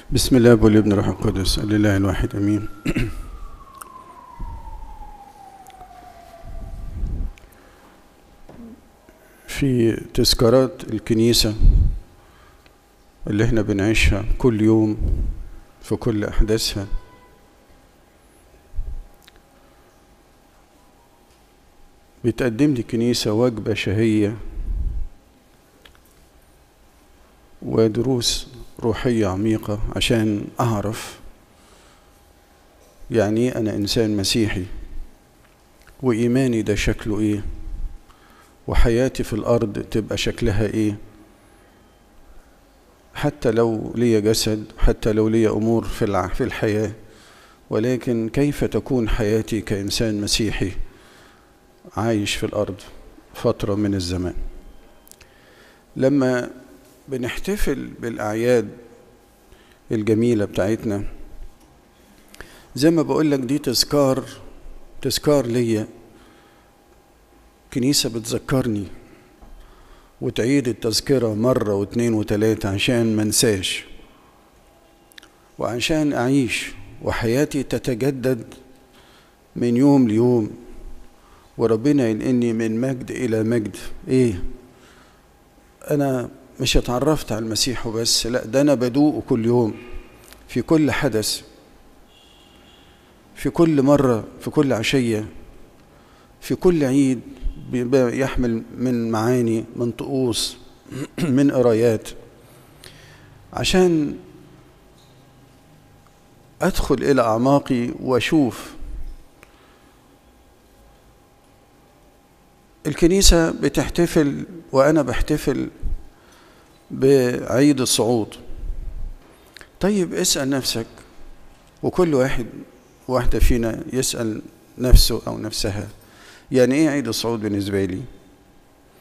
بسم الله والابن الروح القدس لله الواحد امين في تذكارات الكنيسة اللي احنا بنعيشها كل يوم في كل احداثها بتقدم لي كنيسة وجبة شهية ودروس روحية عميقة عشان أعرف يعني إيه أنا إنسان مسيحي وإيماني ده شكله إيه وحياتي في الأرض تبقى شكلها إيه حتى لو لي جسد حتى لو لي أمور في في الحياة ولكن كيف تكون حياتي كإنسان مسيحي عايش في الأرض فترة من الزمان لما بنحتفل بالأعياد الجميلة بتاعتنا زي ما بقول لك دي تذكار تذكار ليا كنيسة بتذكرني وتعيد التذكرة مرة واثنين وثلاثة عشان منساش وعشان أعيش وحياتي تتجدد من يوم ليوم وربنا ينقلني من مجد إلى مجد إيه أنا مش اتعرفت على المسيح وبس لا ده أنا بدوقه كل يوم في كل حدث في كل مرة في كل عشية في كل عيد يحمل من معاني من طقوس من قرايات عشان أدخل إلى أعماقي وأشوف الكنيسة بتحتفل وأنا بحتفل بعيد الصعود طيب اسأل نفسك وكل واحد واحدة فينا يسأل نفسه أو نفسها يعني إيه عيد الصعود بالنسبة لي